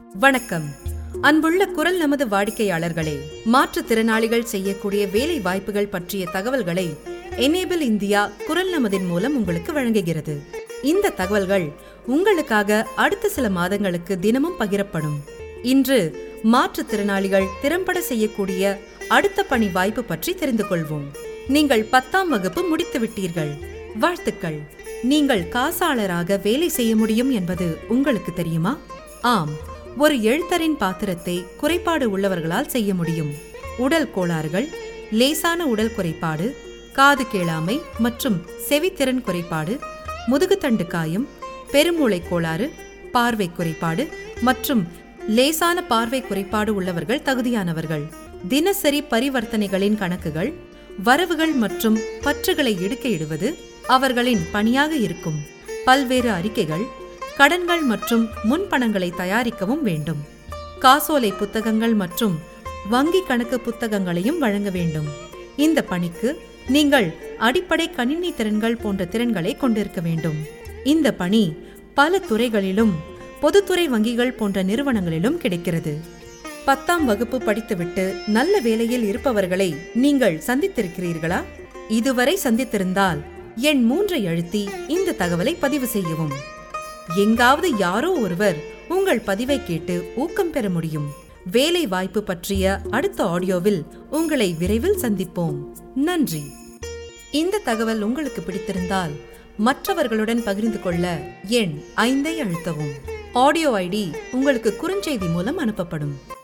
வணக்கம் அன்புள்ள குரல் நமது வாடிக்கையாளர்களே மாற்றுத்திறனாளிகள் செய்யக்கூடிய வேலை வாய்ப்புகள் பற்றிய தகவல்களை எனேபிள் இந்தியா குரல் நமதின் மூலம் உங்களுக்கு வழங்குகிறது இந்த தகவல்கள் உங்களுக்காக அடுத்த சில மாதங்களுக்கு தினமும் பகிரப்படும் இன்று மாற்றுத்திறனாளிகள் திறம்பட செய்யக்கூடிய அடுத்த பணி வாய்ப்பு பற்றி தெரிந்து கொள்வோம் நீங்கள் பத்தாம் வகுப்பு முடித்து விட்டீர்கள் வாழ்த்துக்கள் நீங்கள் காசாளராக வேலை செய்ய முடியும் என்பது உங்களுக்கு தெரியுமா ஆம் ஒரு எழுத்தரின் பாத்திரத்தை குறைபாடு உள்ளவர்களால் செய்ய முடியும் உடல் கோளாறுகள் லேசான உடல் குறைபாடு காது கேளாமை மற்றும் செவித்திறன் குறைபாடு முதுகுத்தண்டு காயம் பெருமூளை கோளாறு பார்வை குறைபாடு மற்றும் லேசான பார்வை குறைபாடு உள்ளவர்கள் தகுதியானவர்கள் தினசரி பரிவர்த்தனைகளின் கணக்குகள் வரவுகள் மற்றும் பற்றுகளை இடுகையிடுவது அவர்களின் பணியாக இருக்கும் பல்வேறு அறிக்கைகள் கடன்கள் மற்றும் முன்பணங்களை தயாரிக்கவும் வேண்டும் காசோலை புத்தகங்கள் மற்றும் வங்கி கணக்கு புத்தகங்களையும் வழங்க வேண்டும் இந்த பணிக்கு நீங்கள் அடிப்படை கணினி திறன்கள் போன்ற திறன்களை கொண்டிருக்க வேண்டும் இந்த பணி பல துறைகளிலும் பொதுத்துறை வங்கிகள் போன்ற நிறுவனங்களிலும் கிடைக்கிறது பத்தாம் வகுப்பு படித்துவிட்டு நல்ல வேலையில் இருப்பவர்களை நீங்கள் சந்தித்திருக்கிறீர்களா இதுவரை சந்தித்திருந்தால் எண் மூன்றை அழுத்தி இந்த தகவலை பதிவு செய்யவும் எங்காவது யாரோ ஒருவர் உங்கள் பதிவை கேட்டு ஊக்கம் பெற முடியும் வேலை வாய்ப்பு பற்றிய அடுத்த ஆடியோவில் உங்களை விரைவில் சந்திப்போம் நன்றி இந்த தகவல் உங்களுக்கு பிடித்திருந்தால் மற்றவர்களுடன் பகிர்ந்து கொள்ள எண் ஐந்தை அழுத்தவும் ஆடியோ ஐடி உங்களுக்கு குறுஞ்செய்தி மூலம் அனுப்பப்படும்